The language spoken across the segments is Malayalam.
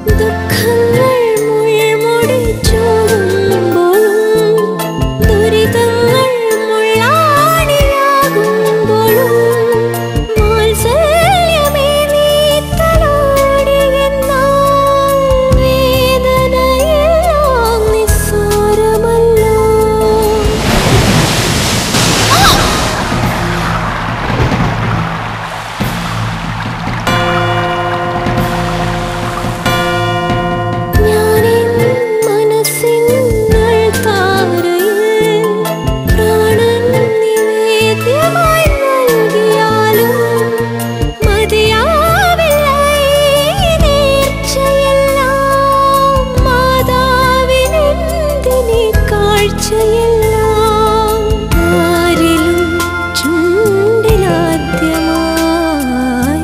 ദുഃഖങ്ങൾ മുൾമുടിച്ചോടുമ്പോഴും ദുരിതങ്ങൾ മുള്ളാണിയാകുമ്പോഴും വാത്സല്യമേ നീ തലോടിയെന്നാൽ വേദനയെല്ലാം നിസ്സാരമല്ലോ ഞാനെൻ മനസ്സിനുൾ താരയിൽ പ്രാണൻ നിവേദ്യമായി നൽകിയാലും മതിയാവില്ല ഈ നേർച്ചയെല്ലാം മാതാവിനെന്തിനീ കാഴ്ചയെല്ലാം ആരിലും ചുണ്ടിലാദ്യമായി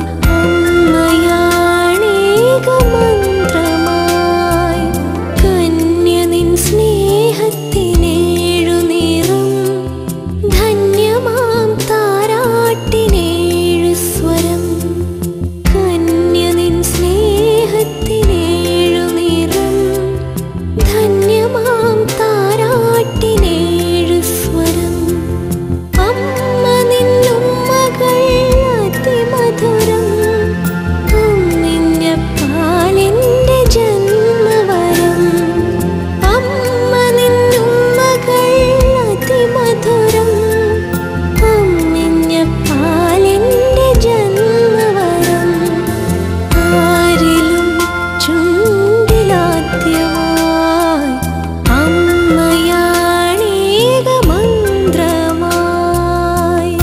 അമ്മയാണേക മന്ത്രമായി കന്യനിൻ സ്നേഹത്തിനേഴു നിറം ധന്യമാം താരാട്ടിനേഴു സ്വരം കന്യനിൻ സ്നേഹത്തിനേഴു നിറം ധന്യമാം താരാട്ടിനേഴു സ്വരം അമ്മ നിന്നും മകൾ അതിമധുരം അമ്മിഞ്ഞ പാലിന്റെ ജന്മവരം അമ്മ നിന്നും മകൾ അതിമധുരം അമ്മിഞ്ഞ പാലിന്റെ ജന്മവരം ആരിലും ചുണ്ടിലാദ്യമായി അമ്മയാണേക മന്ത്രമായി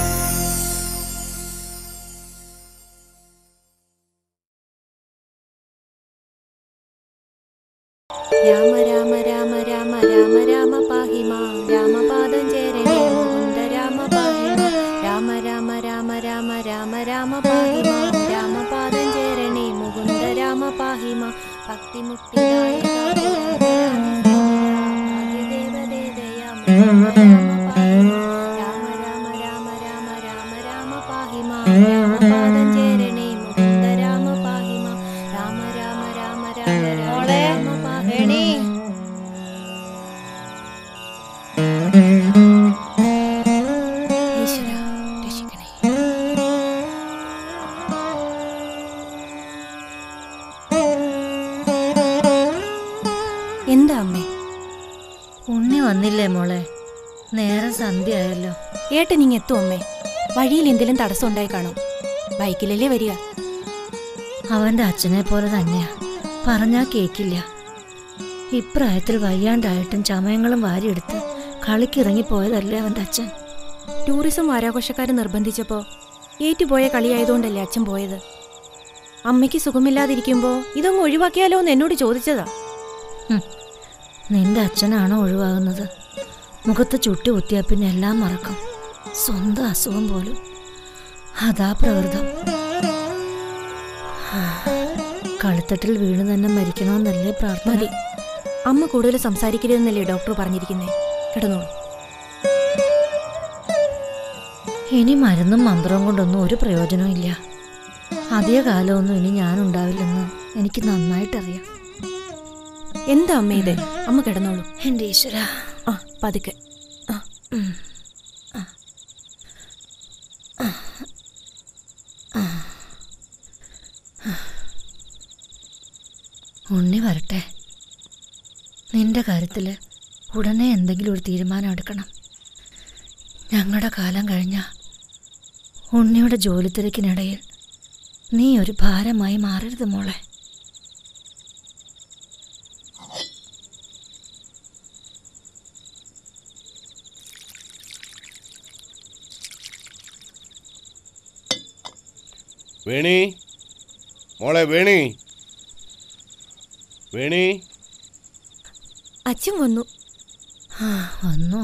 രാമ രാമ രാമ രാമ രാമ രാമ പാഹി മാം രാമപാദം ചേരണേ മുകുന്ദ രാമ പാഹി മാം രാമ രാമ രാമ രാമ രാമ രാമ പാഹി മാം രാമപാദം ചേരണേ മുകുന്ദ രാമ പാഹി മാം ഭക്തിമുക്തിദായ രാമ രാമ രാമ രാമ രാമ രാമ പാഹി മാം രാമപാദം ചേരണേ മുകുന്ദ രാമ പാഹി മാം രാമ രാമ രാമ രാമ രാമ രാമ പാഹി മാം. ഈശ്വരാ, രക്ഷിക്കണേ. എന്താ അമ്മേ ഉണ്ണി വന്നില്ലേ മോളെ നേരം സന്ധ്യയായല്ലോ ഏട്ടൻ ഇങ്ങ് എത്തും അമ്മേ വഴിയിൽ എന്തെങ്കിലും തടസ്സം ഉണ്ടായി കാണും ബൈക്കിലല്ലേ വരിക അവന്റെ അച്ഛനെ പോലെ തന്നെയാ പറഞ്ഞാ കേക്കില്ല ഇപ്രായത്തിൽ വയ്യാണ്ടായിട്ടും ചമയങ്ങളും വാരിയെടുത്ത് കളിക്കിറങ്ങി പോയതല്ലേ അവന്റെ അച്ഛൻ ടൂറിസം വാരാഘോഷക്കാർ നിർബന്ധിച്ചപ്പോ ഏറ്റുപോയ കളിയായതുകൊണ്ടല്ലേ അച്ഛൻ പോയത് അമ്മയ്ക്ക് സുഖമില്ലാതിരിക്കുമ്പോ ഇതൊന്ന് ഒഴിവാക്കിയാലോ എന്ന് എന്നോട് ചോദിച്ചതാ ഹും, നിന്റെ അച്ഛനാണോ ഒഴിവാകുന്നത് മുഖത്ത് ചുട്ടി കുത്തിയാ പിന്നെ എല്ലാം മറക്കും സ്വന്തം അസുഖം പോലും അതാ പ്രകൃതം കളിത്തട്ടിൽ വീണ് തന്നെ മരിക്കണമെന്നല്ലേ പ്രാർത്ഥന മതി അമ്മ കൂടുതൽ സംസാരിക്കരുതെന്നല്ലേ ഡോക്ടർ പറഞ്ഞിരിക്കുന്നേ കിടന്നോളൂ ഇനി മരുന്നും മന്ത്രവും കൊണ്ടൊന്നും ഒരു പ്രയോജനവും ഇല്ല അധിക കാലമൊന്നും ഇനി ഞാനുണ്ടാവില്ലെന്ന് എനിക്ക് നന്നായിട്ടറിയാം എന്താ അമ്മ ഇത് അമ്മ കിടന്നോളൂ എൻ്റെ ഈശ്വര ആ പതുക്കെ ആ ഉണ്ണി വരട്ടെ നിന്റെ കാര്യത്തിൽ ഉടനെ എന്തെങ്കിലും ഒരു തീരുമാനം എടുക്കണം ഞങ്ങളുടെ കാലം കഴിഞ്ഞ ഉണ്ണിയുടെ ജോലി തിരക്കിനിടയിൽ നീ ഒരു ഭാരമായി മാറരുത് മോളെ വേണി മോളെ വേണി വേണി അച്ഛൻ വന്നു ആ, വന്നോ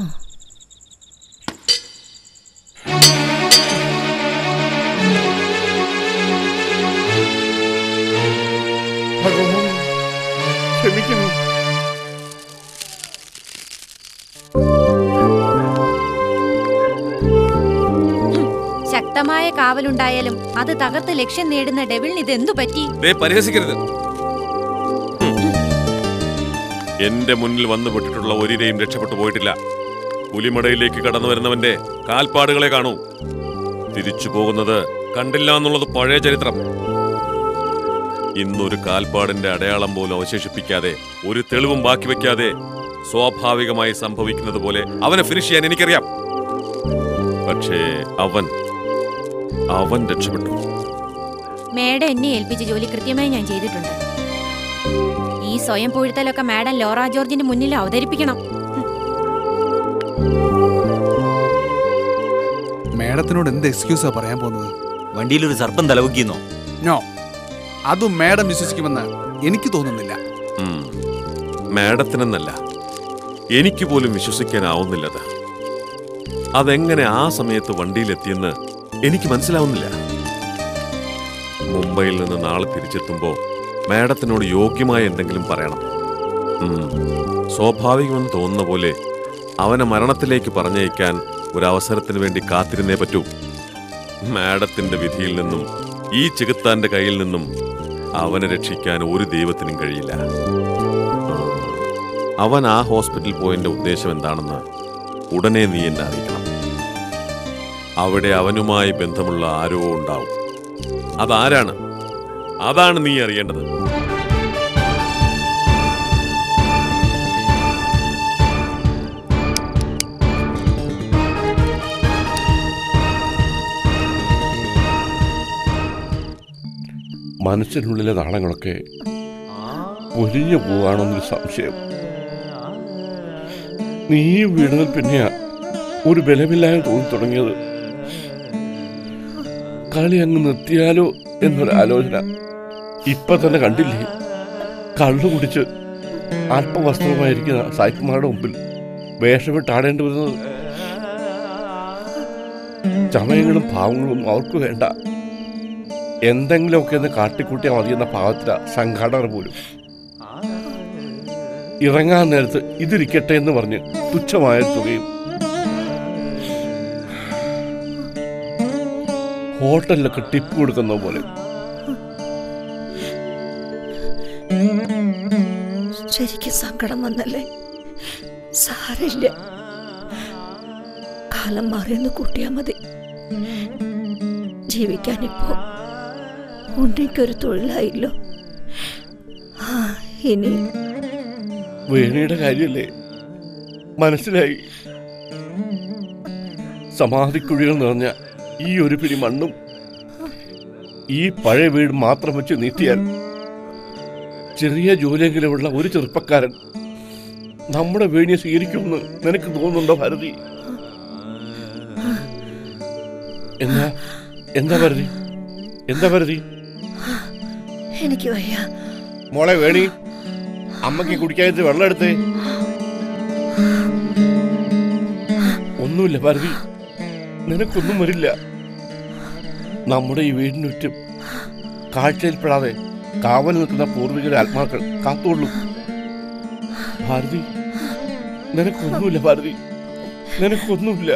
ഭഗവാൻ ക്ഷമിക്കണം ശക്തമായ കാവലുണ്ടായാലും അത് തകർത്ത് ലക്ഷ്യം നേടുന്ന ഡെവിളിന് ഇതെന്തു പറ്റി ദേ പരിഹസിക്കരുത് എന്റെ മുന്നിൽ വന്നു പെട്ടിട്ടുള്ള ഒരിരയും രക്ഷപ്പെട്ടു പോയിട്ടില്ല പുലിമടയിലേക്ക് കടന്നു വരുന്നവന്റെ കാൽപ്പാടുകളെ കാണൂ തിരിച്ചു പോകുന്നത് കണ്ടില്ല എന്നുള്ളത് പഴയ ചരിത്രം ഇന്നൊരു കാൽപ്പാടിന്റെ അടയാളം പോലും അവശേഷിപ്പിക്കാതെ ഒരു തെളിവും ബാക്കി വെക്കാതെ സ്വാഭാവികമായി സംഭവിക്കുന്നത് പോലെ അവനെ ഫിനിഷ് ചെയ്യാൻ എനിക്കറിയാം പക്ഷേ അവൻ അവൻ രക്ഷപ്പെട്ടു മേഡം എന്നെ ഏൽപ്പിച്ച ജോലി കൃത്യമായി ഞാൻ ചെയ്തിട്ടുണ്ട് ഈ സ്വയം പൊഴുത്തലൊക്കെ മാഡം ലോറ ജോർജിന്റെ മുന്നിൽ അവതരിപ്പിക്കണം മേഡത്തിനോട് എന്ത് എക്സ്ക്യൂസാ പറയാൻ പോകുന്നത് വണ്ടിയിൽ ഒരു സർപ്പം തലവുക്കിന്നോ നോ അതും മേഡം വിശ്വസിക്കുമെന്ന് എനിക്ക് തോന്നുന്നില്ല ഉം. മാഡത്തിനെന്നല്ല എനിക്ക് പോലും വിശ്വസിക്കാനാവുന്നില്ലത് അതെങ്ങനെ ആ സമയത്ത് വണ്ടിയിലെത്തിയെന്ന് എനിക്ക് മനസ്സിലാവുന്നില്ല മുംബൈയിൽ നിന്ന് നാളെ തിരിച്ചെത്തുമ്പോൾ മാഡത്തിനോട് യോഗ്യമായ എന്തെങ്കിലും പറയണം ഉം. സ്വാഭാവികമെന്ന് തോന്നുന്ന പോലെ അവനെ മരണത്തിലേക്ക് പറഞ്ഞയക്കാൻ ഒരവസരത്തിന് വേണ്ടി കാത്തിരുന്നേ പറ്റൂ മാഡത്തിന്റെ വിധിയിൽ നിന്നും ഈ ചെകുത്താന്റെ കയ്യിൽ നിന്നും അവനെ രക്ഷിക്കാൻ ഒരു ദൈവത്തിനും കഴിയില്ല ആ. അവൻ ആ ഹോസ്പിറ്റലിൽ പോയതിന്റെ ഉദ്ദേശം എന്താണെന്ന് ഉടനെ നീ എന്നെ അറിയിക്കണം അവിടെ അവനുമായി ബന്ധമുള്ള ആരോ ഉണ്ടാവും അതാരാണ് അതാണ് നീ അറിയേണ്ടത് മനസ്സിനുള്ളിലെ നാളങ്ങളൊക്കെ പൊലിഞ്ഞു പോവാണെന്നൊരു സംശയം നീ വീണതിൽ പിന്നെയാ ഒരു ബലമില്ലായ്മ തോന്നി തുടങ്ങിയത് കളി അങ്ങ് നിർത്തിയാലോ എന്നൊരു ആലോചന ഇപ്പൊ തന്നെ കണ്ടില്ലേ കള്ളു കുടിച്ച് അല്പവസ്ത്രമായിരിക്കുന്ന സായിക്കുമാരുടെ മുമ്പിൽ വേഷമിട്ട് ആടേണ്ടി വരുന്നത് ചമയങ്ങളും ഭാവങ്ങളും അവർക്ക് വേണ്ട എന്തെങ്കിലുമൊക്കെ ഒന്ന് കാട്ടിക്കൂട്ടിയാൽ മതിയെന്ന ഭാവത്തില സംഘാടകർ പോലും ഇറങ്ങാൻ നേരത്ത് ഇതിരിക്കട്ടെ എന്ന് പറഞ്ഞ് തുച്ഛമായ തുകയും ഹോട്ടലിലൊക്കെ ടിപ്പ് കൊടുക്കുന്ന പോലെ ശരിക്കും സങ്കടം വന്നല്ലേ സാരില്ല കാലം മാറിയെന്ന് കൂട്ടിയാ മതി ജീവിക്കാനിപ്പോ ഉണ്ണിക്കൊരു തൊഴിലായില്ലോ ആ ഇനി വേണിയുടെ കാര്യല്ലേ മനസ്സിലായി സമാധിക്കുഴികൾ നിറഞ്ഞ ഈ ഒരു പിടി മണ്ണും ഈ പഴയ വീട് മാത്രം വെച്ച് നീട്ടിയാൽ ചെറിയ ജോലിയെങ്കിലുമുള്ള ഒരു ചെറുപ്പക്കാരൻ നമ്മുടെ വേണിയെ സ്വീകരിക്കുമെന്ന് നിനക്ക് തോന്നുന്നുണ്ടോ ഭാരതി എന്താ എന്താ ഭാരതി എന്താ ഭാരതി എനിക്ക് വയ്യ മോളെ വേണി അമ്മയ്ക്ക് കുടിക്കാത്ത വെള്ളം എടുത്തേ ഒന്നുമില്ല ഭാരതി നിനക്കൊന്നും വരില്ല നമ്മുടെ ഈ വീടിനുറ്റും കാഴ്ചയിൽപ്പെടാതെ കാവൽ നിൽക്കുന്ന പൂർവികരുടെ ആത്മാക്കൾ കാത്തുകൊള്ളും ഭാരതി നിനക്കൊന്നുമില്ല ഭാരതി നിനക്കൊന്നുമില്ല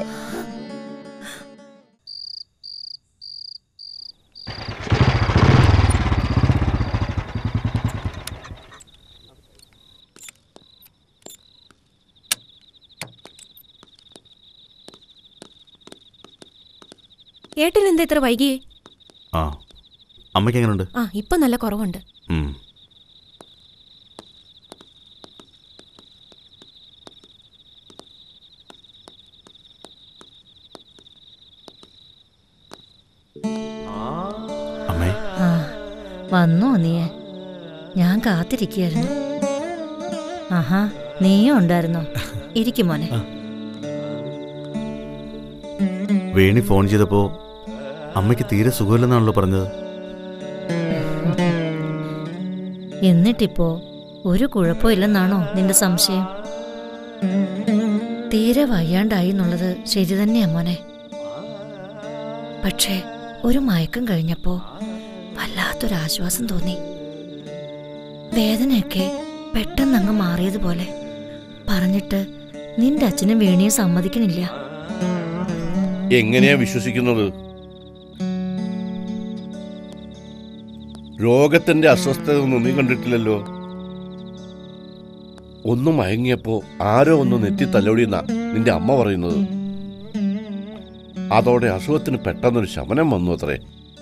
ഏട്ടൻ എന്താ ഇത്ര വൈകിയേ ആ അമ്മയ്ക്ക് എങ്ങനെയുണ്ട് ആ ഇപ്പൊ നല്ല കുറവുണ്ട് ഉം. അമ്മേ ആ വന്നോ നീയെ ഞാൻ കാത്തിരിക്കുകയായിരുന്നു ആഹാ നീയും ഉണ്ടായിരുന്നോ ഇരിക്കും മോനെ വേണി ഫോൺ ചെയ്തപ്പോ അമ്മയ്ക്ക് തീരെ സുഖമില്ലെന്നാണല്ലോ പറഞ്ഞത് എന്നിട്ടിപ്പോ ഒരു കുഴപ്പമില്ലെന്നാണോ നിന്റെ സംശയം തീരെ വയ്യാണ്ടായി എന്നുള്ളത് ശരി തന്നെയാ മോനെ പക്ഷേ ഒരു മയക്കം കഴിഞ്ഞപ്പോ വല്ലാത്തൊരാശ്വാസം തോന്നി വേദനയൊക്കെ പെട്ടെന്നങ്ങ് മാറിയതുപോലെ പറഞ്ഞിട്ട് നിന്റെ അച്ഛനും വേണിയും സമ്മതിക്കണില്ല എങ്ങനെയാ വിശ്വസിക്കുന്നത് രോഗത്തിന്റെ അസ്വസ്ഥത ഒന്നും നീ കണ്ടിട്ടില്ലല്ലോ ഒന്ന് മയങ്ങിയപ്പോ ആരോ ഒന്ന് നെറ്റി തലോടിയെന്ന നിന്റെ അമ്മ പറയുന്നത് അതോടെ അസുഖത്തിന് പെട്ടെന്നൊരു ശമനം വന്നു അത്രേ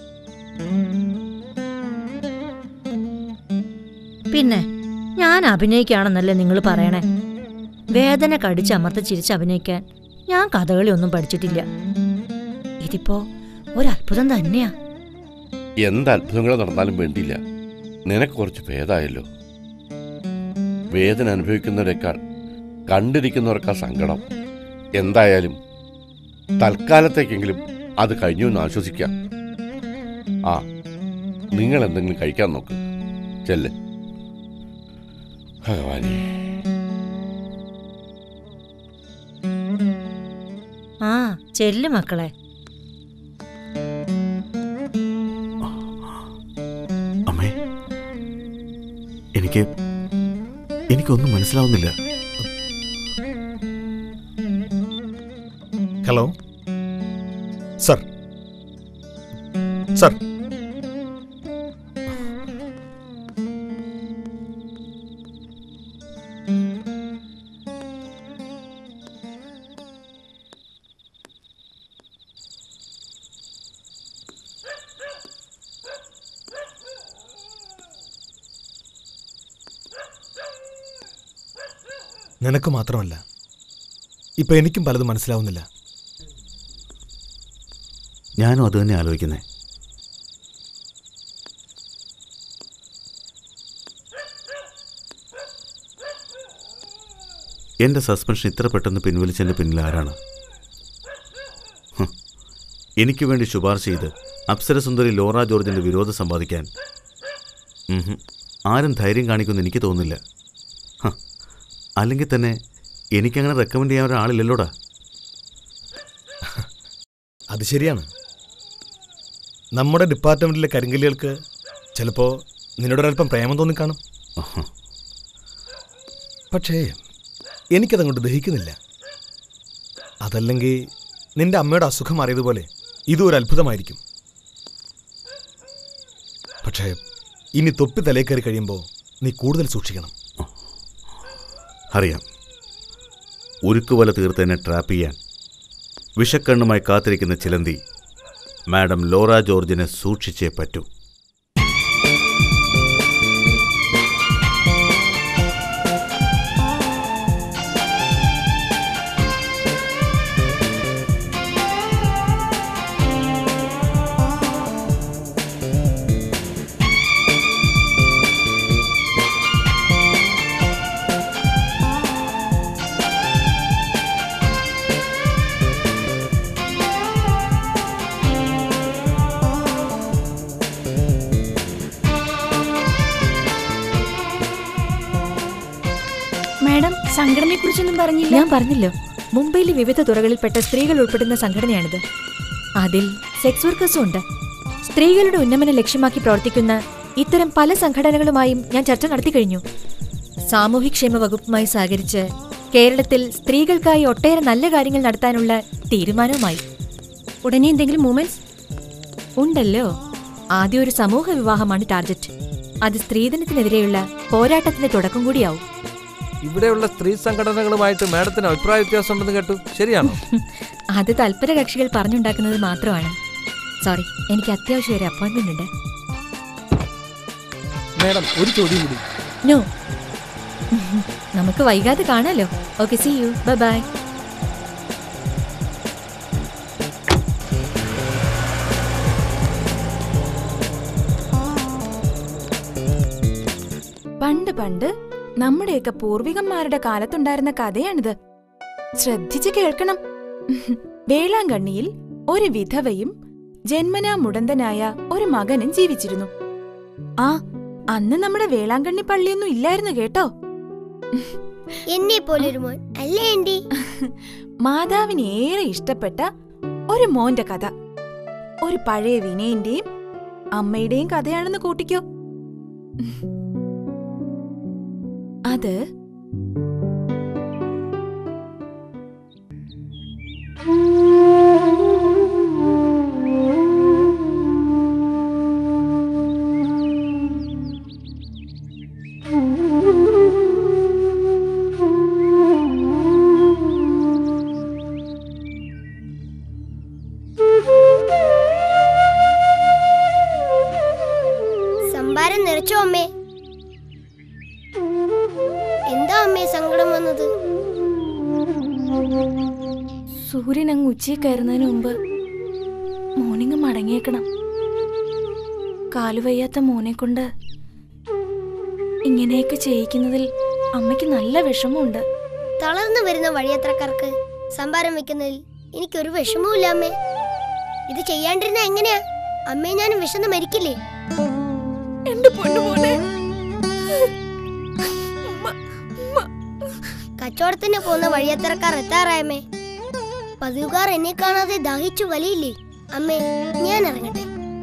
പിന്നെ ഞാൻ അഭിനയിക്കുകയാണെന്നല്ലേ നിങ്ങൾ പറയണേ വേദന കടിച്ച് അമർത്തി ചിരിച്ച് അഭിനയിക്കാൻ ഞാൻ കഥകളി ഒന്നും പഠിച്ചിട്ടില്ല ഇതിപ്പോ ഒരത്ഭുതം തന്നെയാ എന്ത് അത്ഭുതങ്ങൾ നടന്നാലും വേണ്ടിയില്ല നിനക്ക് കുറച്ച് ഭേദമായല്ലോ വേദന അനുഭവിക്കുന്നവരെക്കാൾ കണ്ടിരിക്കുന്നവർക്കാ സങ്കടം എന്തായാലും തൽക്കാലത്തേക്കെങ്കിലും അത് കഴിഞ്ഞു എന്ന് ആശ്വസിക്കാം ആ നിങ്ങൾ എന്തെങ്കിലും കഴിക്കാൻ നോക്ക് ചെല്ല് ഭഗവാനേ ആ ചെല്ലു മക്കളെ അമ്മേ എനിക്ക് എനിക്കൊന്നും മനസ്സിലാവുന്നില്ല ഹലോ സർ സർ നിനക്ക് മാത്രമല്ല ഇപ്പൊ എനിക്കും പലതും മനസ്സിലാവുന്നില്ല ഞാനും അത് തന്നെ ആലോചിക്കുന്നേ എൻ്റെ സസ്പെൻഷൻ ഇത്ര പെട്ടെന്ന് പിൻവലിച്ചതിൻ്റെ പിന്നിൽ ആരാണ് ഹ്, എനിക്ക് വേണ്ടി ശുപാർശ ചെയ്ത് അപ്സരസുന്ദരി ലോറ ജോർജിൻ്റെ വിരോധം സമ്പാദിക്കാൻ ഉം ഹും, ആരും ധൈര്യം കാണിക്കുമെന്ന് എനിക്ക് തോന്നുന്നില്ല ഹ, അല്ലെങ്കിൽ തന്നെ എനിക്കങ്ങനെ റെക്കമെൻഡ് ചെയ്യാൻ ഒരാളില്ലല്ലോടാ അത് ശരിയാണ് നമ്മുടെ ഡിപ്പാർട്ട്മെന്റിലെ കരിങ്കല്ലുകൾക്ക് ചിലപ്പോൾ നിന്നോടൊരല്പം പ്രേമം തോന്നിക്കാണും പക്ഷേ എനിക്കതങ്ങോട്ട് ദഹിക്കുന്നില്ല അതല്ലെങ്കിൽ നിന്റെ അമ്മയുടെ അസുഖം മാറിയതുപോലെ ഇതും ഒരു അത്ഭുതമായിരിക്കും പക്ഷേ ഇനി തൊപ്പി തലേ കയറി കഴിയുമ്പോൾ നീ കൂടുതൽ സൂക്ഷിക്കണം അറിയാം ഉരുക്കുവല തീർത്ത് എന്നെ ട്രാപ്പ് ചെയ്യാൻ വിഷക്കണ്ണുമായി കാത്തിരിക്കുന്ന ചിലന്തി മാഡം ലോറ ജോർജിനെ സൂക്ഷിച്ചേ പറ്റൂ മാഡം സംഘടനയെ കുറിച്ചൊന്നും പറഞ്ഞില്ല ഞാൻ പറഞ്ഞല്ലോ മുംബൈയിലെ വിവിധ തുറകളിൽപ്പെട്ട സ്ത്രീകൾ ഉൾപ്പെടുന്ന സംഘടനയാണിത് അതിൽ സെക്സ് വർക്കേഴ്സും ഉണ്ട് സ്ത്രീകളുടെ ഉന്നമനം ലക്ഷ്യമാക്കി പ്രവർത്തിക്കുന്ന ഇത്തരം പല സംഘടനകളുമായും ഞാൻ ചർച്ച നടത്തി കഴിഞ്ഞു സാമൂഹ്യക്ഷേമ വകുപ്പുമായി സഹകരിച്ച് കേരളത്തിൽ സ്ത്രീകൾക്കായി ഒട്ടേറെ നല്ല കാര്യങ്ങൾ നടത്താനുള്ള തീരുമാനവുമായി ഉടനെ എന്തെങ്കിലും മൂമെന്റ്സ് ഉണ്ടല്ലോ ആദ്യം ഒരു സമൂഹ വിവാഹമാണ് ടാർഗറ്റ് അത് സ്ത്രീധനത്തിനെതിരെയുള്ള പോരാട്ടത്തിന്റെ തുടക്കം കൂടിയാവും ഇവിടെയുള്ള സ്ത്രീ സംഘടനകളുമായിട്ട് മാഡത്തിന് അഭിപ്രായ വ്യത്യാസം ഉണ്ടെന്ന് കേട്ടു ശരിയാണോ അത് തൽപര കക്ഷികൾ പറഞ്ഞുണ്ടാക്കുന്നത് മാത്രമാണ് സോറി എനിക്ക് അത്യാവശ്യം ഒരു അപ്പോയിന്റ്മെന്റ് ഉണ്ട് മാഡം ഒരു ചോദ്യം കൂടി നോ നമുക്ക് വൈകാതെ കാണാലോ okay see you bye bye പണ്ട് പണ്ട് നമ്മുടെയൊക്കെ പൂർവികന്മാരുടെ കാലത്തുണ്ടായിരുന്ന കഥയാണിത് ശ്രദ്ധിച്ച് കേൾക്കണം വേളാങ്കണ്ണിയിൽ ഒരു വിധവയും ജന്മനാ മുടന്തനായ ഒരു മകനും ജീവിച്ചിരുന്നു ആ അന്ന് നമ്മുടെ വേളാങ്കണ്ണി പള്ളിയൊന്നും ഇല്ലായിരുന്നു കേട്ടോ എന്നെ പോലൊരു മോൻ അല്ലേ ആന്റി മാതാവിന് ഏറെ ഇഷ്ടപ്പെട്ട ഒരു മോന്റെ കഥ ഒരു പഴയ വിനയന്റെയും അമ്മയുടെയും കഥയാണെന്ന് കൂട്ടിക്കോ അത് അമ്മേ സങ്കടം വന്നത് സൂര്യൻ അങ്ങ് ഉച്ചയിൽ കയറുന്നതിന് മുമ്പ് മോർണിംഗ് മടങ്ങിയേക്കണം കാലുവയ്യാത്ത മോനെ കൊണ്ട് ഇങ്ങനെയൊക്കെ ചെയ്യിക്കുന്നതിൽ അമ്മയ്ക്ക് നല്ല വിഷമമുണ്ട് തളർന്നു വരുന്ന വഴിയാത്രക്കാർക്ക് സംഭാരം വെക്കുന്നതിൽ എനിക്കൊരു വിഷമവുമില്ല അമ്മേ ഇത് ചെയ്യാണ്ടിരുന്ന എങ്ങനെയാ അമ്മേ ഞാനും വിശന്ന് മരിക്കില്ലേ എന്റെ പൊന്നുമോനെ കച്ചവടത്തിന് പോകുന്ന വഴിയാത്രക്കാർ എത്താറായമേ പതിവുകാർ എന്നെ കാണാതെ ദാഹിച്ചു വലിയില്ലേ അമ്മേ ഞാൻ ഇറങ്ങട്ടെ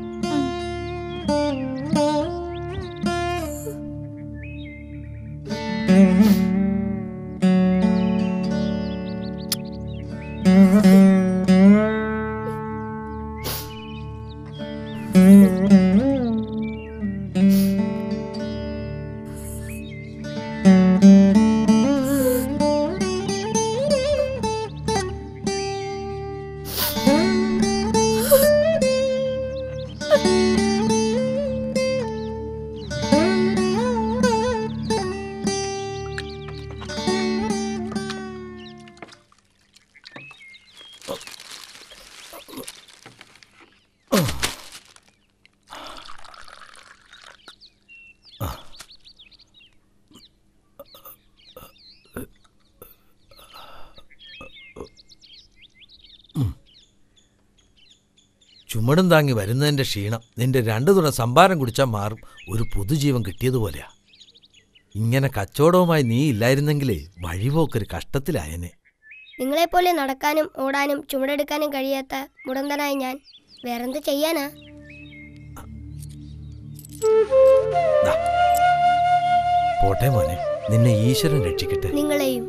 ചുമടും താങ്ങി വരുന്നതിന്റെ ക്ഷീണം നിന്റെ രണ്ടു തുണ സംഭാരം കുടിച്ചാൽ മാറും ഒരു പുതുജീവൻ കിട്ടിയതുപോലെയാ ഇങ്ങനെ കച്ചവടവുമായി നീ ഇല്ലായിരുന്നെങ്കിലേ വഴിപോക്കൊരു കഷ്ടത്തിലായനെ നിങ്ങളെപ്പോലെ നടക്കാനും ഓടാനും ചുമടെടുക്കാനും കഴിയാത്ത മുടന്തനായ ഞാൻ വേറെന്ത് ചെയ്യാനാ പോട്ടെ മോനെ നിന്നെ ഈശ്വരൻ രക്ഷിക്കട്ടെ നിങ്ങളെയും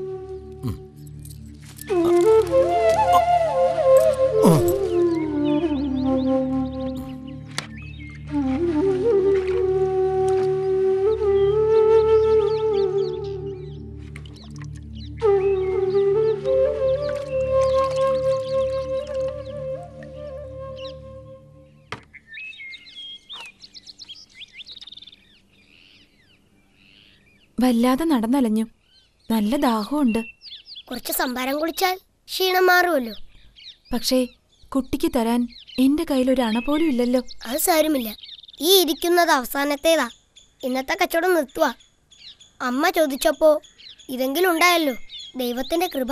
വല്ലാതെ നടന്നലഞ്ഞു നല്ല ദാഹമുണ്ട് കുറച്ച് സംഭാരം കുടിച്ചാൽ ക്ഷീണം മാറുമല്ലോ പക്ഷേ കുട്ടിക്ക് തരാൻ എന്റെ കയ്യിൽ ഒരു അണ പോലും ഇല്ലല്ലോ അത് സാരമില്ല ഈ ഇരിക്കുന്നത് അവസാനത്തേതാ ഇന്നത്തെ കച്ചവടം നിർത്തുക അമ്മ ചോദിച്ചപ്പോ ഇതെങ്കിലും ഉണ്ടായല്ലോ ദൈവത്തിന്റെ കൃപ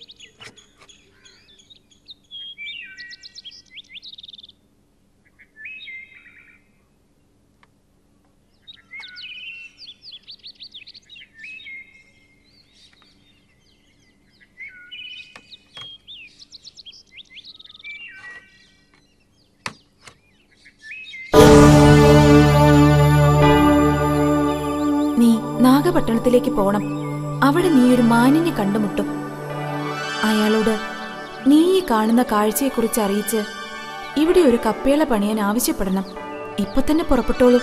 നീ നാഗപട്ടണത്തിലേക്ക് പോണം അവിടെ നീ ഒരു മാനിനെ കണ്ടുമുട്ടും അയാളോട് നീ ഈ കാണുന്ന കാഴ്ചയെക്കുറിച്ച് അറിയിച്ച് ഇവിടെ ഒരു കപ്പേള പണിയാൻ ആവശ്യപ്പെടണം ഇപ്പൊ തന്നെ പുറപ്പെട്ടോളൂ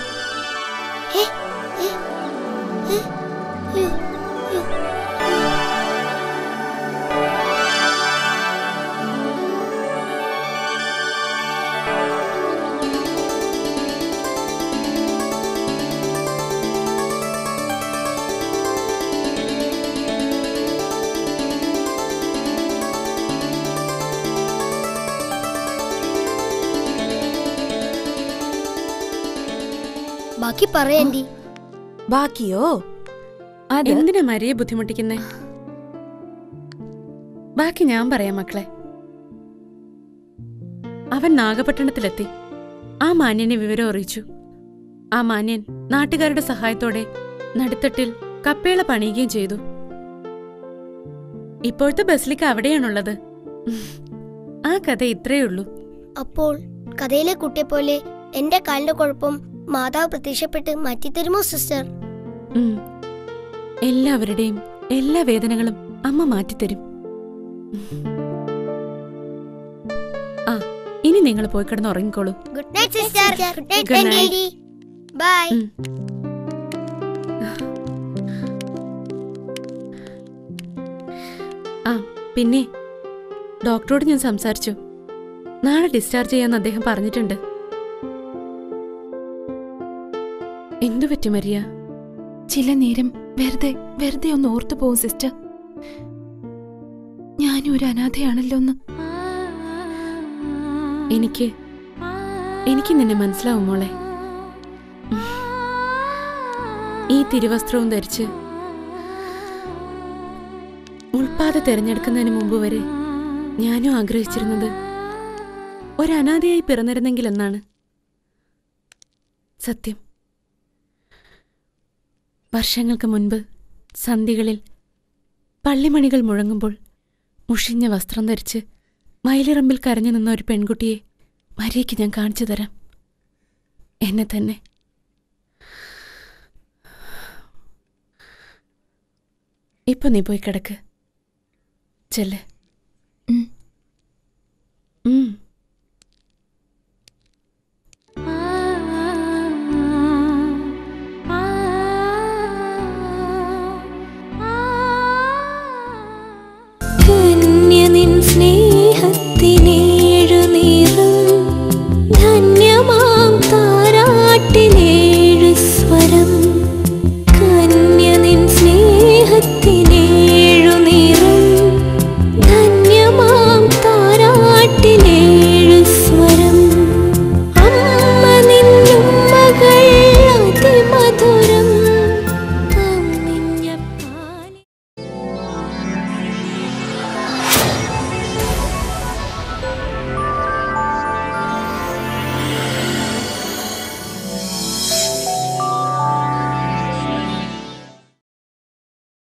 ബാക്കി പറയണ്ടി ബാക്കിയോ അത് എന്തിനാ മരിയെ ബുദ്ധിമുട്ടിക്കുന്നേ ബാക്കി ഞാൻ പറയാം മക്കളെ അവൻ നാഗപട്ടണത്തിലെത്തി ആ മാന്യനെ വിവരം അറിയിച്ചു ആ മാന്യൻ നാട്ടുകാരുടെ സഹായത്തോടെ നടുത്തട്ടിൽ കപ്പേള പണിയുകയും ചെയ്തു ഇപ്പോഴത്തെ ബസ്ലിക്ക് അവിടെയാണുള്ളത് ആ കഥ ഇത്രയേ ഉള്ളൂ അപ്പോൾ കഥയിലെ കുട്ടിയെ പോലെ എന്റെ കാലിന്റെ കുഴപ്പം മാതാവ് പ്രത്യക്ഷപ്പെട്ട് മാറ്റിത്തരുമോ സിസ്റ്റർ ഉം. എല്ലാവരുടെയും എല്ലാ വേദനകളും അമ്മ മാറ്റിത്തരും ആ ഇനി നിങ്ങൾ പോയി കിടന്ന് ഉറങ്ങിക്കോളൂ good night sister good night Good night. Daddy bye ഉം. ആ പിന്നെ ഡോക്ടറോട് ഞാൻ സംസാരിച്ചു നാളെ ഡിസ്ചാർജ് ചെയ്യാന്ന് അദ്ദേഹം പറഞ്ഞിട്ടുണ്ട് എന്തു പറ്റി മരിയ ചില നേരം വെറുതെ വെറുതെ ഒന്ന് ഓർത്തു പോവും സിസ്റ്റർ ഞാനും ഒരു അനാഥയാണല്ലോ എന്ന് എനിക്ക് എനിക്ക് നിന്നെ മനസ്സിലാവും മോളെ ഈ തിരുവസ്ത്രവും ധരിച്ച് ഉൾപ്പാത തിരഞ്ഞെടുക്കുന്നതിന് മുമ്പ് വരെ ഞാനും ആഗ്രഹിച്ചിരുന്നത് ഒരനാഥയായി പിറന്നിരുന്നെങ്കിലെന്നാണ് സത്യം വർഷങ്ങൾക്ക് മുൻപ് സന്ധികളിൽ പള്ളിമണികൾ മുഴങ്ങുമ്പോൾ മുഷിഞ്ഞ വസ്ത്രം ധരിച്ച് വയലിറമ്പിൽ കരഞ്ഞു നിന്ന ഒരു പെൺകുട്ടിയെ മരിയയ്ക്ക് ഞാൻ കാണിച്ചു തരാം എന്നെ തന്നെ ഇപ്പൊ നീ പോയി കിടക്ക് ചെല്ലേ